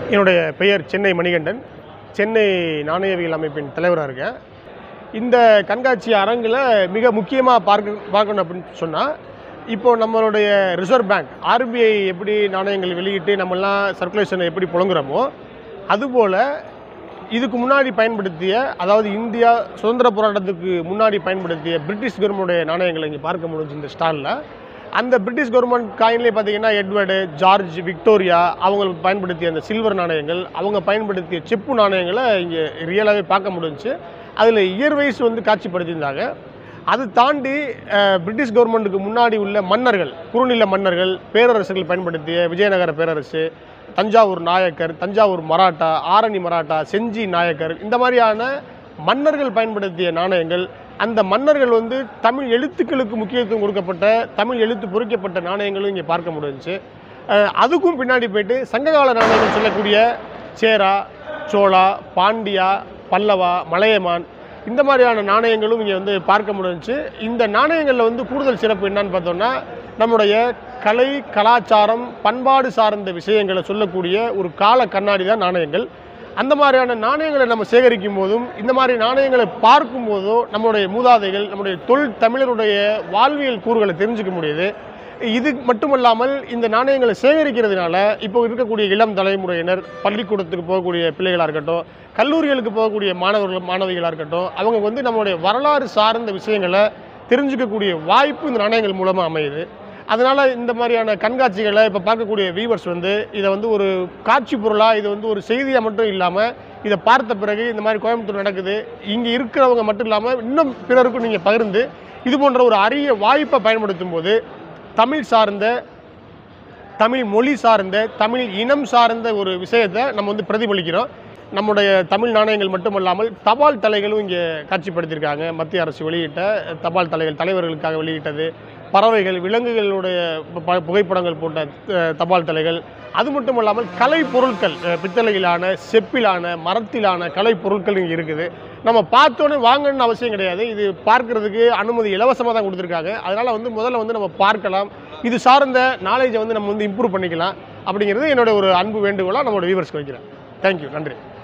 என்னுடைய பெயர் சென்னை மணிகண்டன் சென்னை நாணயவியல் அமைப்பின் தலைவராக இருக்கேன் இந்த கண்காட்சி அரங்கில் மிக முக்கியமாக பார்க்க பார்க்கணும் அப்படின்னு சொன்னால் இப்போ நம்மளுடைய ரிசர்வ் பேங்க் ஆர்பிஐ எப்படி நாணயங்கள் வெளியிட்டு நம்மெல்லாம் சர்க்குலேஷனை எப்படி புழங்குறோமோ அதுபோல் இதுக்கு முன்னாடி பயன்படுத்திய அதாவது இந்தியா சுதந்திர போராட்டத்துக்கு முன்னாடி பயன்படுத்திய பிரிட்டிஷ் கவர்மெண்டுடைய நாணயங்களை இங்கே பார்க்க முடிஞ்சு இந்த ஸ்டாலில் அந்த பிரிட்டிஷ் கவர்மெண்ட் காயின்லேயே பார்த்தீங்கன்னா எட்வர்டு ஜார்ஜ் விக்டோரியா அவங்க பயன்படுத்திய அந்த சில்வர் நாணயங்கள் அவங்க பயன்படுத்திய செப்பு நாணயங்களை இங்கே ரியலாகவே பார்க்க முடிஞ்சுச்சு அதில் இயர் வைஸ் வந்து காட்சிப்படுத்தியிருந்தாங்க அது தாண்டி அஹ், பிரிட்டிஷ் கவர்மெண்ட்டுக்கு முன்னாடி உள்ள மன்னர்கள் குறுநில மன்னர்கள் பேரரசுகள் பயன்படுத்திய விஜயநகர பேரரசு தஞ்சாவூர் நாயக்கர் தஞ்சாவூர் மராட்டா ஆரணி மராட்டா செஞ்சி நாயக்கர் இந்த மாதிரியான மன்னர்கள் பயன்படுத்திய நாணயங்கள் அந்த மன்னர்கள் வந்து தமிழ் எழுத்துக்களுக்கு முக்கியத்துவம் கொடுக்கப்பட்ட தமிழ் எழுத்து பொறிக்கப்பட்ட நாணயங்களும் இங்கே பார்க்க முடிஞ்சுச்சு அஹ், அதுக்கும் பின்னாடி போயிட்டு சங்ககால நாணயங்கள் சொல்லக்கூடிய சேரா சோழா பாண்டியா பல்லவா மலையமான் இந்த மாதிரியான நாணயங்களும் இங்கே வந்து பார்க்க முடிஞ்சுச்சு இந்த நாணயங்களில் வந்து கூடுதல் சிறப்பு என்னன்னு பார்த்தோம்னா நம்முடைய கலை கலாச்சாரம் பண்பாடு சார்ந்த விஷயங்களை சொல்லக்கூடிய ஒரு கால கண்ணாடி தான் நாணயங்கள் அந்த மாதிரியான நாணயங்களை நம்ம சேகரிக்கும் போதும் இந்த மாதிரி நாணயங்களை பார்க்கும் போதோ நம்மளுடைய மூதாதைகள் நம்முடைய தொல் தமிழருடைய வாழ்வியல் கூறுகளை தெரிஞ்சுக்க முடியுது இது மட்டுமல்லாமல் இந்த நாணயங்களை சேகரிக்கிறதுனால இப்போ இருக்கக்கூடிய இளம் தலைமுறையினர் பள்ளிக்கூடத்துக்கு போகக்கூடிய பிள்ளைகளாக இருக்கட்டும் கல்லூரிகளுக்கு போகக்கூடிய மாணவர்கள் மாணவிகளாக இருக்கட்டும் அவங்க வந்து நம்மளுடைய வரலாறு சார்ந்த விஷயங்களை தெரிஞ்சுக்கக்கூடிய வாய்ப்பு இந்த நாணயங்கள் மூலமாக அமையுது அதனால் இந்த மாதிரியான கண்காட்சிகளை இப்போ பார்க்கக்கூடிய வியூவர்ஸ் வந்து இதை வந்து ஒரு காட்சி பொருளாக இது வந்து ஒரு செய்தியாக மட்டும் இல்லாமல் இதை பார்த்த பிறகு இந்த மாதிரி கோயம்புத்தூர் நடக்குது இங்கே இருக்கிறவங்க மட்டும் இல்லாமல் இன்னும் பிறருக்கும் நீங்கள் பகிர்ந்து இது போன்ற ஒரு அரிய வாய்ப்பை பயன்படுத்தும் போது தமிழ் சார்ந்த தமிழ் மொழி சார்ந்த தமிழ் இனம் சார்ந்த ஒரு விஷயத்தை நம்ம வந்து பிரதிபலிக்கிறோம் நம்முடைய தமிழ் நாணயங்கள் மட்டுமல்லாமல் தபால் தலைகளும் இங்கே காட்சிப்படுத்தியிருக்காங்க மத்திய அரசு வெளியிட்ட தபால் தலைகள் தலைவர்களுக்காக வெளியிட்டது பறவைகள் விலங்குகளுடைய ப- புகைப்படங்கள் போட்ட அஹ், தபால் தலைகள் அது மட்டும் இல்லாமல் கலை பொருட்கள் அஹ், பித்தளையிலான செப்பிலான மரத்திலான கலை பொருட்கள் இங்கே இருக்குது நம்ம பார்த்தோன்னே வாங்கணும்னு அவசியம் கிடையாது இது பார்க்கறதுக்கு அனுமதி இலவசமாக தான் கொடுத்துருக்காங்க அதனால் வந்து முதல்ல வந்து நம்ம பார்க்கலாம் இது சார்ந்த நாலேஜை வந்து நம்ம வந்து இம்ப்ரூவ் பண்ணிக்கலாம் அப்படிங்கிறது என்னோட ஒரு அன்பு வேண்டுகோளாக நம்மளோட வியூவர்ஸ்க்கு வைக்கிறேன் தேங்க்யூ நன்றி